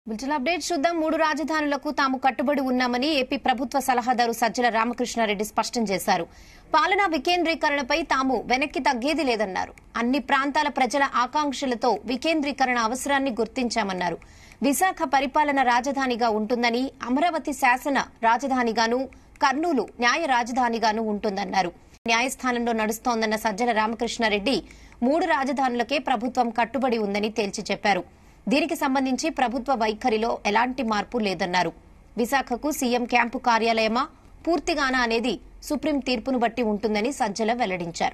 bulletin update చూద్దాం మూడు రాజధానులకు తాము కట్టుబడి ఉన్నామని ఏపీ ప్రభుత్వ సలహాదారు సజ్జల రామకృష్ణారెడ్డి స్పష్టం చేశారు పాలనా వికేంద్రీకరణపై తాము వెనక్కి తగ్గేది లేదన్నారు అన్ని ప్రాంతాల ప్రజల ఆకాంక్షలతో వికేంద్రీకరణ అవసరాన్ని గుర్తించామన్నారు విశాఖ పరిపాలన రాజధానిగా ఉంటుందని అమరావతి శాసన రాజధానిగాను కర్నూలు న్యాయ రాజధానిగాను ఉంటుందన్నారు న్యాయస్థానంలో నడుస్తోందన్న సజ్జల రామకృష్ణారెడ్డి మూడు రాజధానులకే ప్రభుత్వం కట్టుబడి ఉందని తేల్చి చెప్పారు దీనికి సంబంధించి ప్రభుత్వ వైఖరిలో ఎలాంటి మార్పు లేదన్నారు విశాఖకు సీఎం క్యాంపు కార్యాలయమా పూర్తిగానా అనేది సుప్రీం తీర్పును బట్టి ఉంటుందని సజ్జల వెల్లడించారు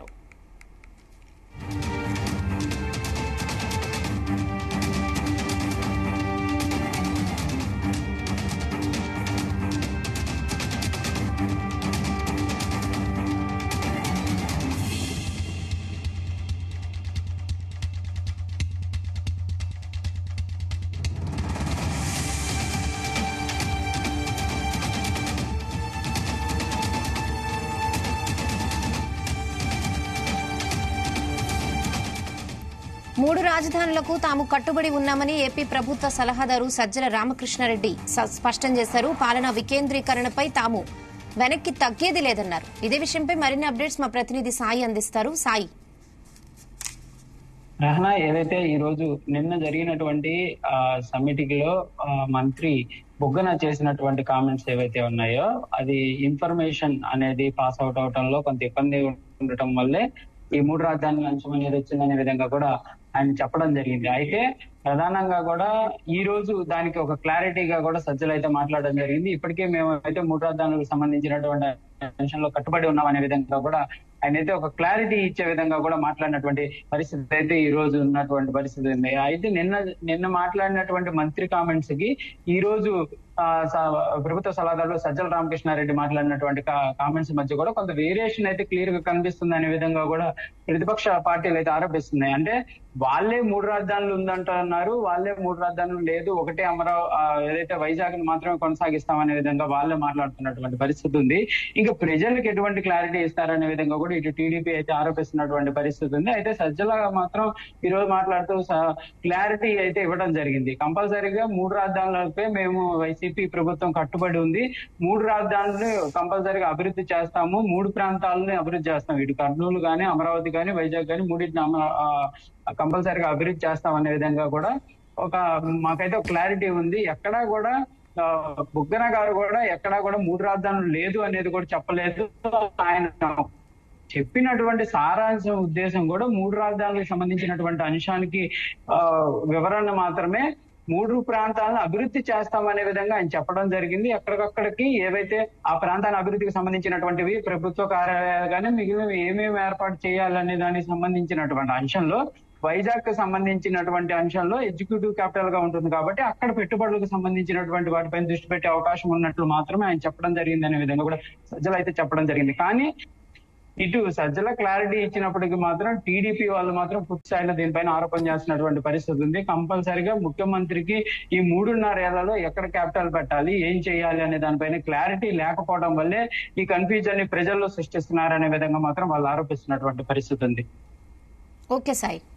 మూడు రాజధానులకు తాము కట్టుబడి ఉన్నామని ఏపీ ప్రభుత్వ సలహాదారు సజ్జల రామకృష్ణారెడ్డి స- స్పష్టం చేశారు పాలనా వికేంద్రీకరణపై తాము వెనక్కి తగ్గేది లేదన్నారు ఇదే విషయంపై మరిన్ని అప్డేట్స్ మా ప్రతినిధి సాయి అందిస్తారు సాయి రహనా ఏదైతే ఈ రోజు నిన్న జరిగినటువంటి ఆ సమిటిలో ఆ, మంత్రి బుగ్గన చేసినటువంటి కామెంట్స్ ఏవైతే ఉన్నాయో అది ఇన్ఫర్మేషన్ అనేది పాస్ అవుట్ అవటంలో కొంత ఇబ్బంది ఉండటం వల్లే ఈ మూడు రాజధానుల అంశం అనేది వచ్చిందనే విధంగా కూడా ఆయన చెప్పడం జరిగింది అయితే ప్రధానంగా కూడా ఈ రోజు దానికి ఒక క్లారిటీగా కూడా సజ్జలు అయితే మాట్లాడడం జరిగింది ఇప్పటికే మేము అయితే మూడు రాజధానులకు సంబంధించినటువంటి అంశంలో కట్టుబడి ఉన్నాం అనే విధంగా కూడా ఆయన అయితే ఒక క్లారిటీ ఇచ్చే విధంగా కూడా మాట్లాడినటువంటి పరిస్థితి అయితే ఈ రోజు ఉన్నటువంటి పరిస్థితి ఉంది అయితే నిన్న నిన్న మాట్లాడినటువంటి మంత్రి కామెంట్స్ కి ఈ రోజు ఆ, స- ప్రభుత్వ సలహాదారులు సజ్జల రామకృష్ణారెడ్డి మాట్లాడినటువంటి కామెంట్స్ మధ్య కూడా కొంత వేరియేషన్ అయితే క్లియర్ గా కనిపిస్తుంది అనే విధంగా కూడా ప్రతిపక్ష పార్టీలు అయితే ఆరోపిస్తున్నాయి అంటే వాళ్ళే మూడు రాజధానులు ఉందంటున్నారు వాళ్ళే మూడు రాజధానులు లేదు ఒకటే అమరావతి ఏదైతే వైజాగ్ ని మాత్రమే కొనసాగిస్తామనే విధంగా వాళ్ళే మాట్లాడుతున్నటువంటి పరిస్థితి ఉంది ఇంకా ప్రజలకు ఎటువంటి క్లారిటీ ఇస్తారనే విధంగా కూడా ఇటు టీడీపీ అయితే ఆరోపిస్తున్నటువంటి పరిస్థితి ఉంది అయితే సజ్జల మాత్రం ఈ రోజు మాట్లాడుతూ క్లారిటీ అయితే ఇవ్వడం జరిగింది కంపల్సరీగా మూడు రాజధానులపై మేము వైసీపీ ప్రభుత్వం కట్టుబడి ఉంది మూడు రాజధానులు కంపల్సరీగా అభివృద్ధి చేస్తాము మూడు ప్రాంతాలని అభివృద్ధి చేస్తాం ఇటు కర్నూలు గానీ అమరావతి గానీ వైజాగ్ గానీ మూడింటిని అమ- ఆ, కంపల్సరీగా అభివృద్ధి చేస్తాం అనే విధంగా కూడా ఒక మాకైతే ఒక క్లారిటీ ఉంది ఎక్కడా కూడా ఆ, బుగ్గన గారు కూడా ఎక్కడా కూడా మూడు రాజధానులు లేదు అనేది కూడా చెప్పలేదు ఆయన చెప్పినటువంటి సారాంశం ఉద్దేశం కూడా మూడు రాజధానులకు సంబంధించినటువంటి అంశానికి ఆ, వివరణ మాత్రమే మూడు ప్రాంతాలను అభివృద్ధి చేస్తామనే విధంగా ఆయన చెప్పడం జరిగింది ఎక్కడికక్కడికి ఏవైతే ఆ ప్రాంతాల అభివృద్ధికి సంబంధించినటువంటివి ప్రభుత్వ కార్యాలయాలు కానీ మిగిలినవి ఏమేమి ఏర్పాటు చేయాలనే దానికి సంబంధించినటువంటి అంశంలో వైజాగ్ కి సంబంధించినటువంటి అంశంలో ఎగ్జిక్యూటివ్ క్యాపిటల్ గా ఉంటుంది కాబట్టి అక్కడ పెట్టుబడులకు సంబంధించినటువంటి వాటిపైన దృష్టి పెట్టే అవకాశం ఉన్నట్లు మాత్రమే ఆయన చెప్పడం జరిగింది అనే విధంగా కూడా సజ్జలు అయితే చెప్పడం జరిగింది కానీ ఇటు సజ్జల క్లారిటీ ఇచ్చినప్పటికీ మాత్రం టీడీపీ వాళ్ళు మాత్రం పూర్తి స్థాయిలో దీనిపైన ఆరోపణ చేస్తున్నటువంటి పరిస్థితి ఉంది కంపల్సరిగా ముఖ్యమంత్రికి ఈ మూడున్నర ఏళ్లలో ఎక్కడ క్యాపిటల్ పెట్టాలి ఏం చేయాలి అనే దానిపైన క్లారిటీ లేకపోవడం వల్లే ఈ కన్ఫ్యూజన్ ని ప్రజల్లో సృష్టిస్తున్నారనే విధంగా మాత్రం వాళ్ళు ఆరోపిస్తున్నటువంటి పరిస్థితి ఉంది ఓకే సాయి